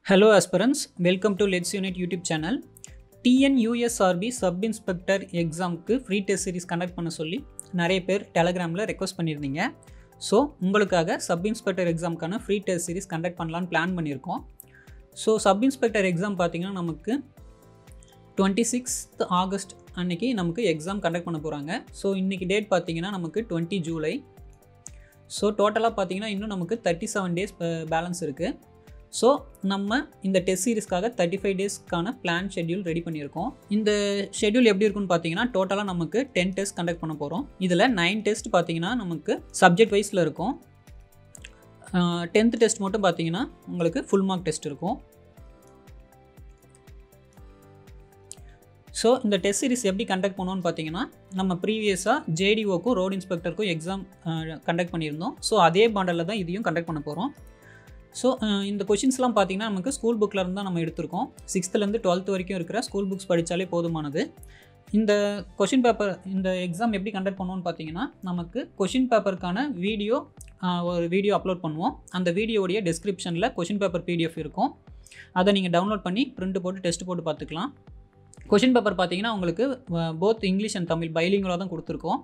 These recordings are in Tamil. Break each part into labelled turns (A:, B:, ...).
A: Hello aspirants, welcome to Let's Unite YouTube channel. TNUSRB sub inspector எக்ஸாமுக்கு ஃப்ரீ டெஸ்ட் சீரிஸ் கண்டக்ட் பண்ண சொல்லி நிறைய பேர் டெலகிராமில் ரெக்வஸ்ட் பண்ணியிருந்தீங்க ஸோ உங்களுக்காக சப் இன்ஸ்பெக்டர் எக்ஸாமுக்கான ஃப்ரீ டெஸ்ட் சீரிஸ் கண்டக்ட் பண்ணலான்னு பிளான் பண்ணியிருக்கோம் ஸோ சப் இன்ஸ்பெக்டர் எக்ஸாம் பார்த்தீங்கன்னா நமக்கு டுவெண்ட்டி சிக்ஸ்த் ஆகஸ்ட் அன்னைக்கு நமக்கு எக்ஸாம் கண்டக்ட் பண்ண போகிறாங்க ஸோ இன்றைக்கி டேட் பார்த்தீங்கன்னா நமக்கு டுவெண்ட்டி ஜூலை ஸோ டோட்டலாக பார்த்தீங்கன்னா இன்னும் நமக்கு தேர்ட்டி செவன் டேஸ் பேலன்ஸ் இருக்குது ஸோ நம்ம இந்த டெஸ்ட் சீரிஸ்க்காக தேர்ட்டி ஃபைவ் டேஸ்க்கான பிளான் ஷெட்யூல் ரெடி பண்ணியிருக்கோம் இந்த ஷெட்யூல் எப்படி இருக்குன்னு பார்த்தீங்கன்னா டோட்டலாக நமக்கு டென் டெஸ்ட் கண்டக்ட் பண்ண போகிறோம் இதில் நைன் டெஸ்ட் பார்த்தீங்கன்னா நமக்கு சப்ஜெக்ட் வைஸில் இருக்கும் டென்த் டெஸ்ட் மட்டும் பார்த்தீங்கன்னா உங்களுக்கு ஃபுல் மார்க் டெஸ்ட் இருக்கும் ஸோ இந்த டெஸ்ட் சீரிஸ் எப்படி கண்டக்ட் பண்ணோன்னு பார்த்தீங்கன்னா நம்ம ப்ரீவியஸாக ஜேடிஓக்கும் ரோட் இன்ஸ்பெக்டருக்கும் எக்ஸாம் கண்டக்ட் பண்ணியிருந்தோம் ஸோ அதே பாண்டலில் தான் இதையும் கண்டக்ட் பண்ண போகிறோம் ஸோ இந்த கொஷின்ஸ்லாம் பார்த்தீங்கன்னா நமக்கு ஸ்கூல் புக்கில் இருந்து தான் நம்ம எடுத்திருக்கோம் சிக்ஸ்த்துலேருந்து டுவெல்த் வரைக்கும் இருக்கிற ஸ்கூல் புக்ஸ் படித்தாலே போதுமானது இந்த கொஷின் பேப்பர் இந்த எக்ஸாம் எப்படி கண்டக்ட் பண்ணுவோம்னு பார்த்தீங்கன்னா நமக்கு கொஷின் பேப்பருக்கான வீடியோ ஒரு வீடியோ அப்லோட் பண்ணுவோம் அந்த வீடியோடைய டிஸ்கிரிப்ஷனில் கொஷின் பேப்பர் பிடிஎஃப் இருக்கும் அதை நீங்கள் டவுன்லோட் பண்ணி பிரிண்ட் போட்டு டெஸ்ட் போட்டு பார்த்துக்கலாம் கொஷின் பேப்பர் பார்த்தீங்கன்னா உங்களுக்கு போத் இங்கிலீஷ் அண்ட் தமிழ் பைலிங்கலாக தான் கொடுத்துருக்கோம்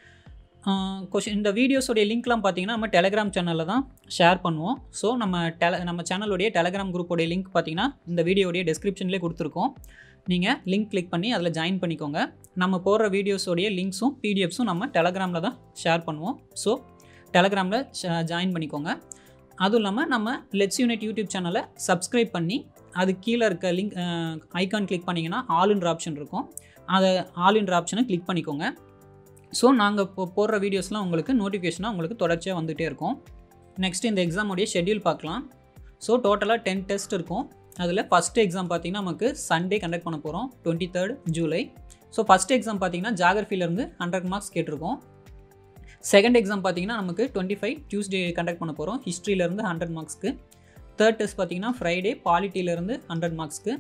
A: கொஷின் இந்த வீடியோஸோடைய லிங்க்லாம் பார்த்தீங்கன்னா நம்ம டெலகிராம் சேனலில் தான் ஷேர் பண்ணுவோம் ஸோ நம்ம டெல நம்ம சேனலுடைய டெலகிராம் குரூப்போடைய லிங்க் பார்த்தீங்கன்னா இந்த வீடியோடைய டெஸ்கிரிப்ஷன்லேயே கொடுத்துருக்கோம் நீங்கள் லிங்க் கிளிக் பண்ணி அதில் ஜாயின் பண்ணிக்கோங்க நம்ம போடுற வீடியோஸோடைய லிங்க்ஸும் பிடிஎஃப்ஸும் நம்ம டெலகிராமில் தான் ஷேர் பண்ணுவோம் ஸோ டெலகிராமில் ஜாயின் பண்ணிக்கோங்க அதுவும் இல்லாமல் நம்ம லெட்ஸ் யூனிட் யூடியூப் சேனலை சப்ஸ்கிரைப் பண்ணி அது கீழே இருக்க லிங்க் ஐக்கான் கிளிக் பண்ணிங்கன்னா ஆல்ன்ற ஆப்ஷன் இருக்கும் அதை ஆல்ன்ற ஆப்ஷனை கிளிக் பண்ணிக்கோங்க ஸோ நாங்கள் இப்போ போடுற வீடியோஸ்லாம் உங்களுக்கு நோட்டிஃபிகேஷனாக உங்களுக்கு தொடர்ச்சியாக வந்துகிட்டே இருக்கும் நெக்ஸ்ட் இந்த எக்ஸாமுடைய ஷெட்யூல் பார்க்கலாம் ஸோ டோட்டலாக டென் டெஸ்ட் இருக்கும் அதில் ஃபஸ்ட் எக்ஸாம் பார்த்தீங்கன்னா நமக்கு சண்டே கண்டக்ட் பண்ண போகிறோம் twenty third July so first exam பார்த்தீங்கன்னா ஜாகிரஃபிலேருந்து ஹண்ட்ரட் மார்க்ஸ் கேட்டிருக்கோம் செகண்ட் எக்ஸாம் பார்த்தீங்கன்னா நமக்கு டுவெண்ட்டி ஃபைவ் டியூஸ்டே கண்டக்ட் பண்ண போகிறோம் ஹிஸ்ட்ரியிலேருந்து ஹண்ட்ரட் மார்க்ஸ்க்கு தேர்ட் டெஸ்ட் பார்த்தீங்கன்னா ஃப்ரைடே பாலிட்டியிலேருந்து ஹண்ட்ரட் மார்க்ஸ்க்கு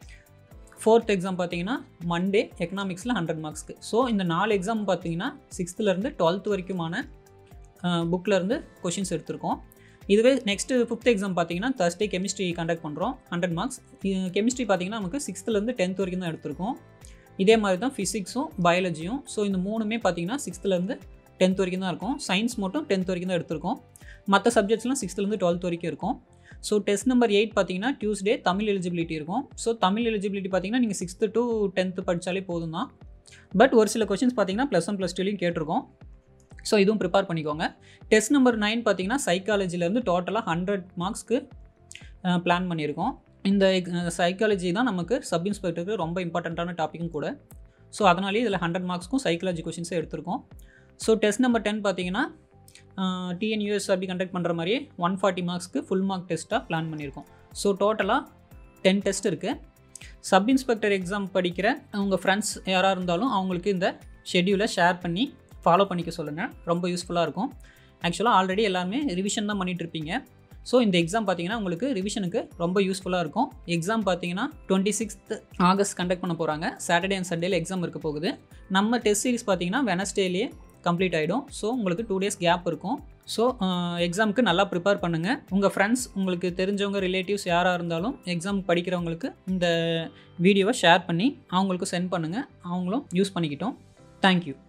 A: ஃபோர்த் எக்ஸாம் பார்த்தீங்கன்னா மண்டே எக்கனாமிக்ஸில் ஹண்ட்ரட் மார்க்ஸ்க்கு ஸோ இந்த நாலு எக்ஸாம் பார்த்தீங்கன்னா சிக்ஸ்த்துலேருந்து டுவெல்த் வரைக்குமான புக்கிலேருந்து கொஷின்ஸ் எடுத்திருக்கோம் இதுவே நெக்ஸ்ட்டு ஃபிஃப்த் எக்ஸாம் பார்த்தீங்கன்னா தர்ஸ்டே கெமிஸ்ட்ரி கண்டக்ட் பண்ணுறோம் ஹண்ட்ரட் மார்க்ஸ் கெமிஸ்ட்ரி பார்த்தீங்கன்னா நமக்கு சிக்ஸ்த்துலேருந்து டென்த் வரைக்கும் தான் எடுத்திருக்கோம் இதே மாதிரி தான் ஃபிசிக்ஸும் பயாலஜியும் ஸோ இந்த மூணுமே பார்த்தீங்கன்னா சிக்ஸ்த்துலேருந்து டென்த் வரைக்கும் தான் இருக்கும் சயின்ஸ் மட்டும் டென்த் வரைக்கும் தான் எடுத்திருக்கோம் மற்ற சப்ஜெக்ட்ஸ்லாம் சிக்ஸ்த்துலேருந்து டுவெல்த் வரைக்கும் இருக்கும் ஸோ டெஸ்ட் நம்பர் எயிட் பார்த்தீங்கன்னா டியூஸ்டே தமிழ் எலிஜிபிலிட்டி இருக்கும் ஸோ தமிழ் எலிஜிபிலிட்டி பார்த்தீங்கன்னா நீங்கள் சிக்ஸ்த்து டு டென்த்து படித்தாலே போதும் தான் பட் ஒரு சில கொஷின்ஸ் பார்த்தீங்கன்னா ப்ளஸ் ஒன் ப்ளஸ் டூலையும் கேட்டிருக்கோம் ஸோ இதுவும் ப்ரிப்பேர் பண்ணிக்கோங்க டெஸ்ட் நம்பர் நைன் பார்த்தீங்கன்னா சைக்காலஜிலேருந்து டோட்டலாக ஹண்ட்ரட் மார்க்ஸ்க்கு பிளான் பண்ணியிருக்கோம் இந்த சைக்காலஜி தான் நமக்கு சப் இன்ஸ்பெக்டருக்கு ரொம்ப இம்பார்ட்டண்ட்டான டாப்பிக்கும் கூட ஸோ அதனாலேயே இதில் ஹண்ட்ரட் மார்க்ஸ்க்கும் சைக்காலஜி கொஷின்ஸை எடுத்திருக்கோம் ஸோ டெஸ்ட் நம்பர் டென் பார்த்தீங்கன்னா டிஎன்யூஎஸ்ஆர்பி கண்டக்ட் பண்ணுற மாதிரியே ஒன் ஃபார்ட்டி மார்க்ஸ்க்கு ஃபுல் மார்க் டெஸ்ட்டாக பிளான் பண்ணியிருக்கோம் ஸோ டோட்டலாக டென் டெஸ்ட் இருக்குது சப் இன்ஸ்பெக்டர் எக்ஸாம் படிக்கிற உங்கள் ஃப்ரெண்ட்ஸ் யாராக இருந்தாலும் அவங்களுக்கு இந்த ஷெட்யூலை ஷேர் பண்ணி ஃபாலோ பண்ணிக்க சொல்லுங்கள் ரொம்ப யூஸ்ஃபுல்லாக இருக்கும் ஆக்சுவலாக ஆல்ரெடி எல்லாருமே ரிவிஷன் தான் பண்ணிகிட்ருப்பீங்க ஸோ இந்த எக்ஸாம் பார்த்தீங்கன்னா உங்களுக்கு ரிவிஷனுக்கு ரொம்ப யூஸ்ஃபுல்லாக இருக்கும் எக்ஸாம் பார்த்தீங்கன்னா டுவெண்ட்டி சிக்ஸ்த் ஆகஸ்ட் கண்டக்ட் பண்ண போகிறாங்க சாட்டர்டே அண்ட் சண்டேல எக்ஸாம் இருக்க போகுது நம்ம டெஸ்ட் சீரிஸ் பார்த்தீங்கன்னா வெனஸ்டேலேயே கம்ப்ளீட் ஆகிடும் ஸோ உங்களுக்கு டூ டேஸ் கேப் இருக்கும் ஸோ எக்ஸாமுக்கு நல்லா ப்ரிப்பேர் பண்ணுங்கள் உங்கள் ஃப்ரெண்ட்ஸ் உங்களுக்கு தெரிஞ்சவங்க ரிலேட்டிவ்ஸ் யாராக இருந்தாலும் எக்ஸாம் படிக்கிறவங்களுக்கு இந்த வீடியோவை ஷேர் பண்ணி அவங்களுக்கு சென்ட் பண்ணுங்கள் அவங்களும் யூஸ் பண்ணிக்கிட்டோம் தேங்க்யூ